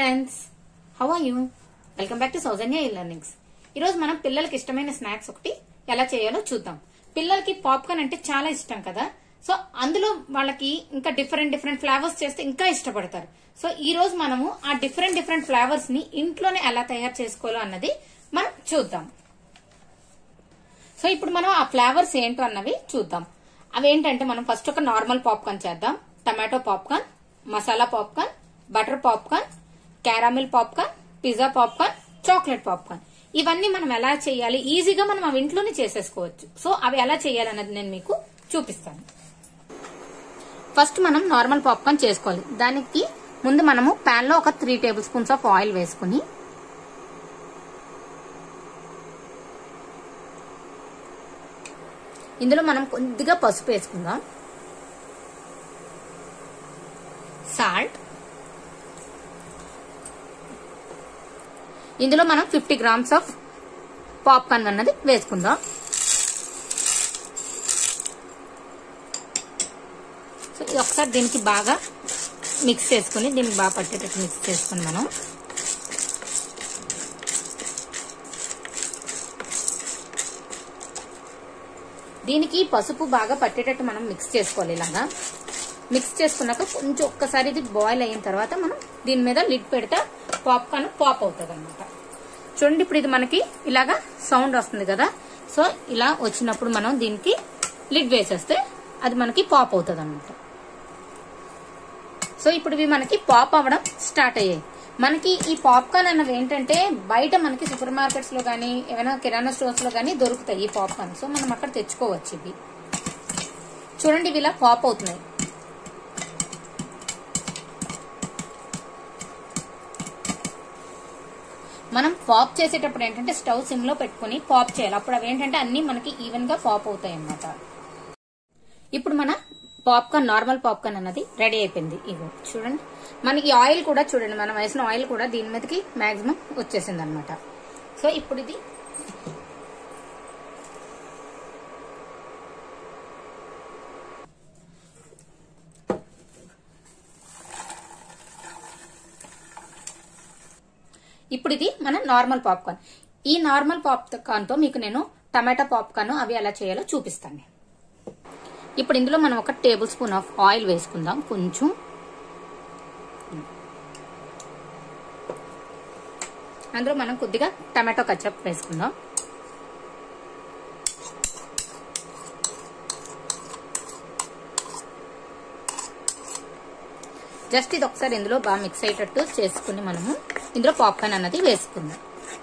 friends how are you welcome back to Soujanya e learnings ఈరోజు మనం పిల్లలకి ఇష్టమైన స్నాక్స్ ఒకటి ఎలా చేయాలో చూద్దాం పిల్లలకి పాప్కార్న్ అంటే చాలా ఇష్టం కదా సో అందులో వాళ్ళకి ఇంకా డిఫరెంట్ డిఫరెంట్ ఫ్లేవర్స్ చేస్తే ఇంకా ఇష్టపడతారు సో ఈ రోజు మనము ఆ డిఫరెంట్ డిఫరెంట్ ఫ్లేవర్స్ ని ఇంట్లోనే ఎలా తయారు చేసుకోవాలో అన్నది మనం చూద్దాం సో ఇప్పుడు మనం ఆ ఫ్లేవర్స్ ఏంటో అన్నవి చూద్దాం అవి ఏంటంటే మనం ఫస్ట్ ఒక నార్మల్ పాప్కార్న్ చేద్దాం tomato popcorn masala popcorn butter popcorn caramel popcorn pizza popcorn chocolate popcorn ఇవన్నీ మనం ఎలా చేయాలి ఈజీగా మనం అవి ఇంట్లోనే చేసేసుకోవచ్చు సో అవి ఎలా చేయాలి అన్నది నేను మీకు చూపిస్తాను ఫస్ట్ మనం నార్మల్ పాప్కార్న్ చేసుకోవాలి దానికి ముందు మనము పాన్ లో ఒక three tablespoons of oil వేసుకుని ఇందులో మనం కొద్దిగా పసుపు వేసుకుందాం సాల్ట్ ఇందులో మనం ఫిఫ్టీ గ్రామ్స్ ఆఫ్ పాప్కార్న్ అన్నది వేసుకుందాం సో ఇది ఒకసారి దీనికి బాగా మిక్స్ చేసుకుని దీనికి బాగా పట్టేటట్టు మిక్స్ చేసుకుని మనం దీనికి పసుపు బాగా పట్టేటట్టు మనం మిక్స్ చేసుకోవాలి ఇలాగా మిక్స్ చేసుకున్నాక కొంచెం ఒక్కసారి ఇది బాయిల్ అయిన తర్వాత మనం దీని మీద లిడ్ పెడితే పాప్కార్న్ పాప్ అవుతుంది అనమాట చూడండి ఇప్పుడు ఇది మనకి ఇలాగా సౌండ్ వస్తుంది కదా సో ఇలా వచ్చినప్పుడు మనం దీనికి లిడ్ వేసేస్తే అది మనకి పాప్ అవుతుంది అనమాట సో ఇప్పుడు ఇవి మనకి పాప్ అవ్వడం స్టార్ట్ అయ్యాయి మనకి ఈ పాప్కార్న్ అన్నవి ఏంటంటే బయట మనకి సూపర్ మార్కెట్స్ లో గానీ ఏమైనా కిరాణా స్టోర్స్ లో గానీ దొరుకుతాయి ఈ పాప్కార్న్ సో మనం అక్కడ తెచ్చుకోవచ్చు ఇవి చూడండి ఇవి ఇలా పాప్ అవుతున్నాయి మనం పాప్ చేసేటప్పుడు ఏంటంటే స్టవ్ సిమ్ లో పెట్టుకుని పాప్ చేయాలి అప్పుడు అవి ఏంటంటే అన్ని మనకి ఈవెన్ గా పాప్ అవుతాయి అన్నమాట ఇప్పుడు మన పాప్కార్న్ నార్మల్ పాప్కార్న్ అన్నది రెడీ అయిపోయింది ఇగో చూడండి మనకి ఆయిల్ కూడా చూడండి మనం వేసిన ఆయిల్ కూడా దీని మీదకి మాక్సిమం వచ్చేసింది అనమాట సో ఇప్పుడు ఇది ఇప్పుడు ఇది మన నార్మల్ పాప్కార్న్ ఈ నార్మల్ పాప్కార్న్ తో మీకు నేను టమాటా పాప్కార్న్ అవి ఎలా చేయాలో చూపిస్తాను ఇప్పుడు ఇందులో మనం ఒక టేబుల్ స్పూన్ ఆఫ్ ఆయిల్ వేసుకుందాం కొంచెం అందులో మనం కొద్దిగా టమాటో కచ్చప్ వేసుకుందాం జస్ట్ ఇది ఒకసారి ఇందులో బాగా మిక్స్ అయ్యేటట్టు చేసుకుని మనము ఇందులో పాప్కార్న్ అన్నది వేసుకుందాం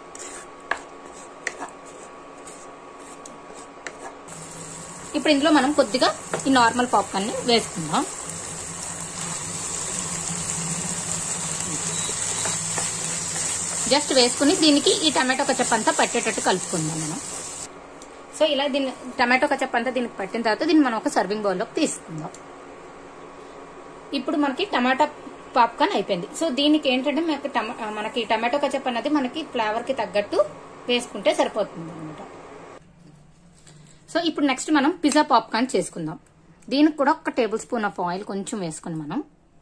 ఇప్పుడు ఇందులో మనం కొద్దిగా ఈ నార్మల్ పాప్కార్న్ ని వేసుకుందాం జస్ట్ వేసుకుని దీనికి ఈ టమాటో కచప్ అంతా పట్టేటట్టు కలుపుకుందాం మనం సో ఇలా దీన్ని టమాటో కచప్ అంతా దీనికి పట్టిన తర్వాత దీన్ని మనం ఒక సర్వింగ్ బౌల్లోకి తీసుకుందాం ఇప్పుడు మనకి టమాటా పాప్కార్న్ అయిపోయింది సో దీనికి ఏంటంటే మనకి మనకి టమాటో కచప్ అనేది మనకి ఫ్లేవర్ కి తగ్గట్టు వేసుకుంటే సరిపోతుంది అనమాట సో ఇప్పుడు నెక్స్ట్ మనం పిజ్జా పాప్కార్న్ చేసుకుందాం దీనికి కూడా ఒక టేబుల్ స్పూన్ ఆఫ్ ఆయిల్ కొంచెం వేసుకుని మనం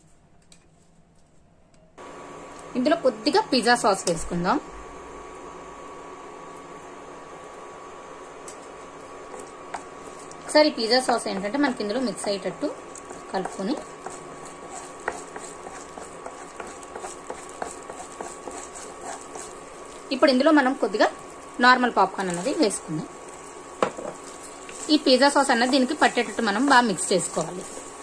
ఇందులో కొద్దిగా పిజ్జా సాస్ వేసుకుందాం ఒకసారి పిజ్జా సాస్ ఏంటంటే మనకి ఇందులో మిక్స్ అయ్యేటట్టు కలుపుకొని ఇప్పుడు ఇందులో మనం కొద్దిగా నార్మల్ పాప్కార్న్ అనేది వేసుకుందాం ఈ పిజ్జా సాస్ అన్నది దీనికి పట్టేటట్టు మనం బాగా మిక్స్ చేసుకోవాలి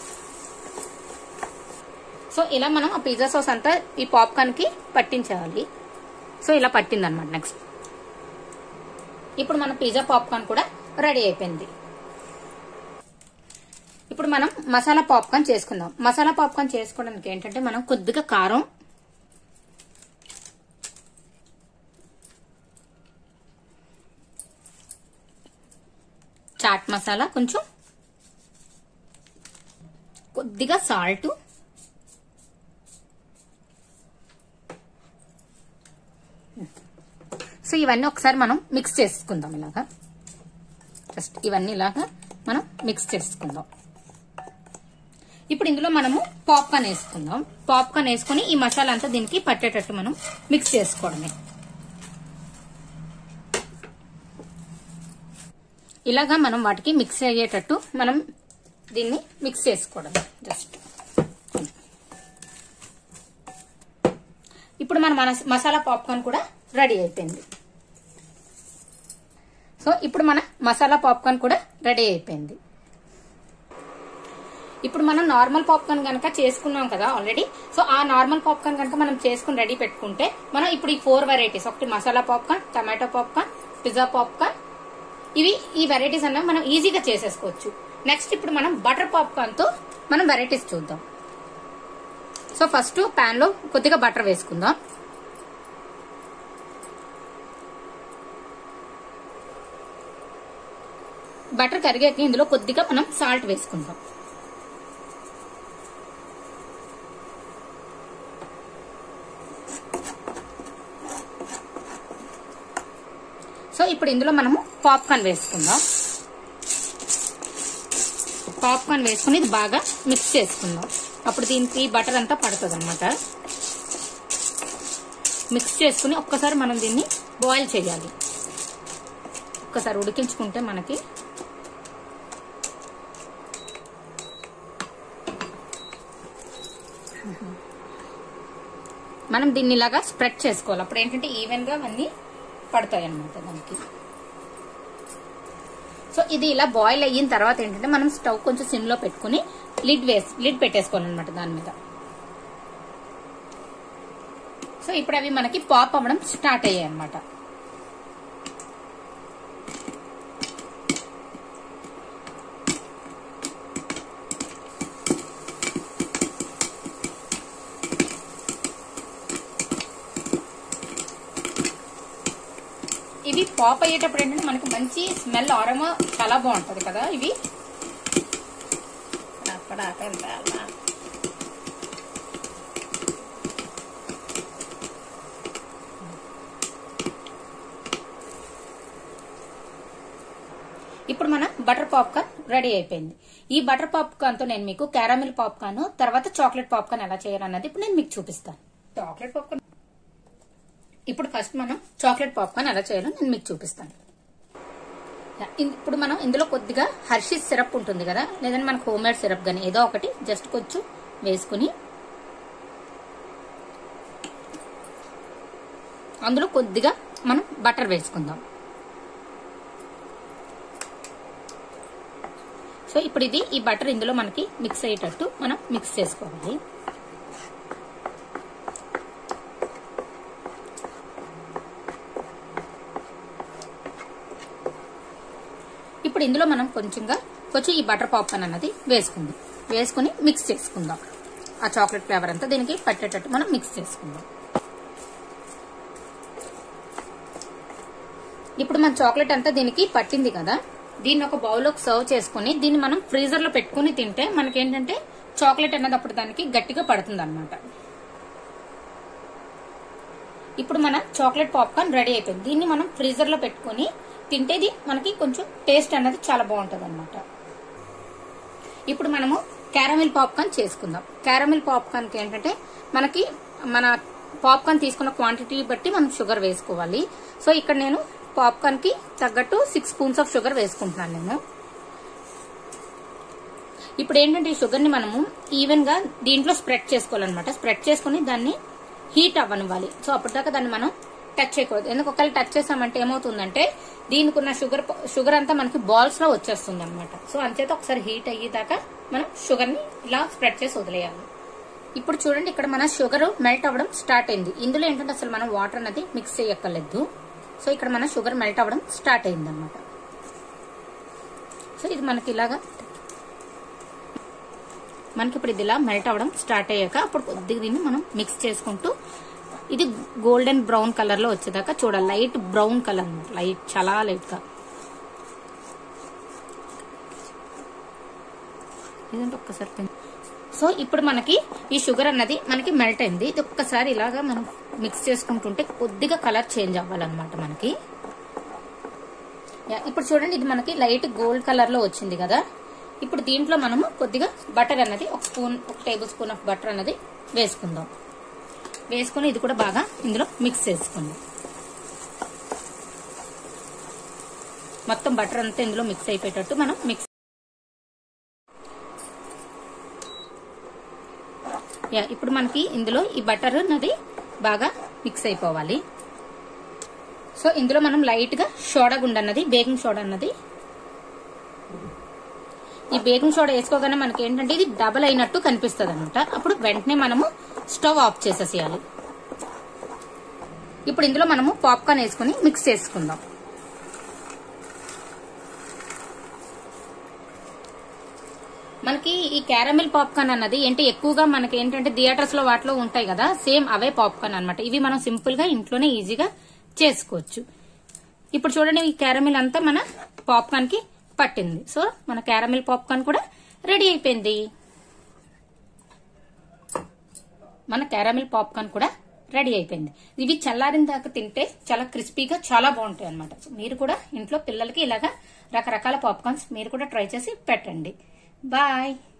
సో ఇలా మనం ఆ పిజ్జా సాస్ అంతా ఈ పాప్కార్న్ కి పట్టించాలి సో ఇలా పట్టింది అనమాట నెక్స్ట్ ఇప్పుడు మన పిజ్జా పాప్కార్న్ కూడా రెడీ అయిపోయింది ఇప్పుడు మనం మసాలా పాప్కార్న్ చేసుకుందాం మసాలా పాప్కార్న్ చేసుకోవడానికి ఏంటంటే మనం కొద్దిగా కారం చాట్ మసాలా కొంచెం కొద్దిగా సాల్ట్ సో ఇవన్నీ ఒకసారి మనం మిక్స్ చేసుకుందాం ఇలాగా జస్ట్ ఇవన్నీ ఇలాగా మనం మిక్స్ చేసుకుందాం ఇప్పుడు ఇందులో మనము పాప్కార్న్ వేసుకుందాం పాప్కార్న్ వేసుకుని ఈ మసాలా అంతా దీనికి పట్టేటట్టు మనం మిక్స్ చేసుకోవడమే ఇలాగా మనం వాటికి మిక్స్ అయ్యేటట్టు మనం దీన్ని మిక్స్ చేసుకోవడం జస్ట్ ఇప్పుడు మన మన- మసాలా పాప్కార్న్ కూడా రెడీ అయిపోయింది సో ఇప్పుడు మన మసాలా పాప్కార్న్ కూడా రెడీ అయిపోయింది ఇప్పుడు మనం నార్మల్ పాప్కార్న్ కనుక చేసుకున్నాం కదా ఆల్రెడీ సో ఆ నార్మల్ పాప్కార్న్ కనుక మనం చేసుకుని రెడీ పెట్టుకుంటే మనం ఇప్పుడు ఈ ఫోర్ వెరైటీస్ ఒకటి masala popcorn tomato popcorn pizza popcorn ఇవి ఈ వెరైటీస్ అన్నవి మనం ఈజీగా చేసేసుకోవచ్చు నెక్స్ట్ ఇప్పుడు మనం బటర్ పాప్కార్న్ తో మనం వెరైటీస్ చూద్దాం సో ఫస్ట్ పాన్ లో కొద్దిగా బటర్ వేసుకుందాం బటర్ కరిగాక ఇందులో కొద్దిగా మనం సాల్ట్ వేసుకుందాం సో ఇప్పుడు ఇందులో మనము పాప్కార్న్ వేసుకుందాం పాప్కార్న్ వేసుకుని ఇది బాగా మిక్స్ చేసుకుందాం అప్పుడు దీనికి బటర్ అంతా పడుతుంది అనమాట మిక్స్ చేసుకుని ఒక్కసారి మనం దీన్ని బాయిల్ చేయాలి ఒక్కసారి ఉడికించుకుంటే మనకి మనం దీన్ని ఇలాగా స్ప్రెడ్ చేసుకోవాలి అప్పుడు ఏంటంటే ఈవెన్ గా అవన్నీ పడతాయి అనమాట దానికి సో ఇది ఇలా బాయిల్ అయిన తర్వాత ఏంటంటే మనం స్టవ్ కొంచెం సిమ్ లో పెట్టుకుని లిడ్ వేసి లిడ్ పెట్టేసుకోవాలి అనమాట దాని మీద సో ఇప్పుడు అవి మనకి పాప్ అవ్వడం స్టార్ట్ అయ్యాయి అనమాట ఇవి పాప్ అయ్యేటప్పుడు ఏంటంటే మనకి మంచి స్మెల్ ఆరమా చాలా బాగుంటది కదా ఇవి అక్కడ ఇప్పుడు మన బటర్ పాప్కార్న్ రెడీ అయిపోయింది ఈ బటర్ పాప్కార్న్ తో నేను మీకు క్యారామిల్ పాప్కార్న్ తర్వాత చాక్లెట్ పాప్కార్న్ ఎలా చేయాలన్నది ఇప్పుడు నేను మీకు చూపిస్తాను చాక్లెట్ పాప్కార్న్ ఇప్పుడు ఫస్ట్ మనం చాక్లెట్ పాప్కార్న్ ఎలా చేయాలో నేను మీకు చూపిస్తాను ఇన్- ఇప్పుడు మనం ఇందులో కొద్దిగా హర్షీస్ సిరప్ ఉంటుంది కదా లేదంటే మనకు హోమ్ మేడ్ సిరప్ కానీ ఏదో ఒకటి జస్ట్ కొంచెం వేసుకుని అందులో కొద్దిగా మనం బటర్ వేసుకుందాం సో ఇప్పుడు ఇది ఈ బటర్ ఇందులో మనకి మిక్స్ అయ్యేటట్టు మనం మిక్స్ చేసుకోవాలి ఇప్పుడు ఇందులో మనం కొంచెంగా కొంచెం ఈ బటర్ పాప్కార్న్ అన్నది వేసుకుందాం వేసుకుని మిక్స్ చేసుకుందాం ఆ చాక్లెట్ ఫ్లేవర్ అంతా దీనికి పట్టేటట్టు మనం మిక్స్ చేసుకుందాం ఇప్పుడు మన చాక్లెట్ అంతా దీనికి పట్టింది కదా దీన్ని ఒక బౌల్లోకి సర్వ్ చేసుకుని దీన్ని మనం ఫ్రీజర్ లో పెట్టుకుని తింటే మనకేంటంటే చాక్లెట్ అన్నది అప్పుడు దానికి గట్టిగా పడుతుంది అనమాట ఇప్పుడు మన చాక్లెట్ పాప్కార్న్ రెడీ అయిపోయింది దీన్ని మనం ఫ్రీజర్ లో పెట్టుకుని తింటేది మనకి కొంచెం టేస్ట్ అన్నది చాలా బాగుంటది అనమాట ఇప్పుడు మనము క్యారమిల్ పాప్కార్న్ చేసుకుందాం క్యారమిల్ పాప్కార్న్ కి ఏంటంటే మనకి మన పాప్కార్న్ తీసుకున్న క్వాంటిటీ బట్టి మనం షుగర్ వేసుకోవాలి సో ఇక్కడ నేను పాప్కార్న్ కి తగ్గట్టు సిక్స్ స్పూన్స్ ఆఫ్ షుగర్ వేసుకుంటున్నాను నేను ఇప్పుడు ఏంటంటే ఈ షుగర్ ని మనము ఈవెన్ గా దీంట్లో స్ప్రెడ్ చేసుకోవాలన్నమాట స్ప్రెడ్ చేసుకుని దాన్ని హీట్ అవ్వనివ్వాలి సో అప్పటిదాకా దాన్ని మనం టచ్ చేయకూడదు ఎందుకు ఒకవేళ టచ్ చేసామంటే ఏమవుతుందంటే దీనికి ఉన్న షుగర్ షుగర్ అంతా మనకి బాల్స్ లో వచ్చేస్తుంది అనమాట సో అంచేత ఒకసారి హీట్ అయ్యేదాకా మనం షుగర్ ని ఇలా స్ప్రెడ్ చేసి వదిలేయాలి ఇప్పుడు చూడండి ఇక్కడ మన షుగర్ మెల్ట్ అవ్వడం స్టార్ట్ అయింది ఇందులో ఏంటంటే అసలు మనం వాటర్ అనేది మిక్స్ చేయక్కర్లేదు సో ఇక్కడ మన షుగర్ మెల్ట్ అవ్వడం స్టార్ట్ అయింది అనమాట సో ఇది మనకి ఇలాగా మనకి ఇప్పుడు ఇది ఇలా మెల్ట్ అవ్వడం స్టార్ట్ అయ్యాక అప్పుడు కొద్దిగా దీన్ని మనం మిక్స్ చేసుకుంటూ ఇది గోల్డెన్ బ్రౌన్ కలర్ లో వచ్చేదాకా చూడాలి లైట్ బ్రౌన్ కలర్ అనమాట లైట్ చాలా లైట్ గా ఇదంటే ఒక్కసారి తిన్- సో ఇప్పుడు మనకి ఈ షుగర్ అన్నది మనకి మెల్ట్ అయింది ఇది ఒక్కసారి ఇలాగా మనం మిక్స్ చేసుకుంటుంటే కొద్దిగా కలర్ చేంజ్ అవ్వాలన్నమాట మనకి యా, ఇప్పుడు చూడండి ఇది మనకి లైట్ గోల్డ్ కలర్ లో వచ్చింది కదా ఇప్పుడు దీంట్లో మనము కొద్దిగా బటర్ అన్నది ఒక స్పూన్ ఒక టేబుల్ స్పూన్ ఆఫ్ బటర్ అన్నది వేసుకుందాం వేసుకుని ఇది కూడా బాగా ఇందులో మిక్స్ చేసుకుందాం మొత్తం బటర్ అంతా ఇందులో మిక్స్ అయిపోయేటట్టు మనం మిక్స్ యా ఇప్పుడు మనకి ఇందులో ఈ బటర్ అన్నది బాగా మిక్స్ అయిపోవాలి సో ఇందులో మనం లైట్ గా సోడా గుండ అన్నది బేకింగ్ సోడా అన్నది ఈ బేకింగ్ సోడా వేసుకోగానే మనకి ఏంటంటే ఇది డబల్ అయినట్టు కనిపిస్తుంది అనమాట అప్పుడు వెంటనే మనము స్టవ్ ఆఫ్ చేసేసేయాలి ఇప్పుడు ఇందులో మనము పాప్కార్న్ వేసుకుని మిక్స్ చేసుకుందాం మనకి ఈ క్యారమిల్ పాప్కార్న్ అన్నది ఏంటి ఎక్కువగా మనకి ఏంటంటే థియేటర్స్ లో వాటిలో ఉంటాయి కదా సేమ్ అవే పాప్కార్న్ అన్నమాట ఇవి మనం సింపుల్ గా ఇంట్లోనే ఈజీగా చేసుకోవచ్చు ఇప్పుడు చూడండి ఈ క్యారమిల్ అంతా మన పాప్కార్న్ కి పట్టింది సో మన క్యారమిల్ పాప్కార్న్ కూడా రెడీ అయిపోయింది మన క్యారమిల్ పాప్కార్న్ కూడా రెడీ అయిపోయింది ఇవి చల్లారిన దాకా తింటే చాలా క్రిస్పీగా చాలా బాగుంటాయి అనమాట మీరు కూడా ఇంట్లో పిల్లలకి ఇలాగా రకరకాల పాప్కార్న్స్ మీరు కూడా ట్రై చేసి పెట్టండి బాయ్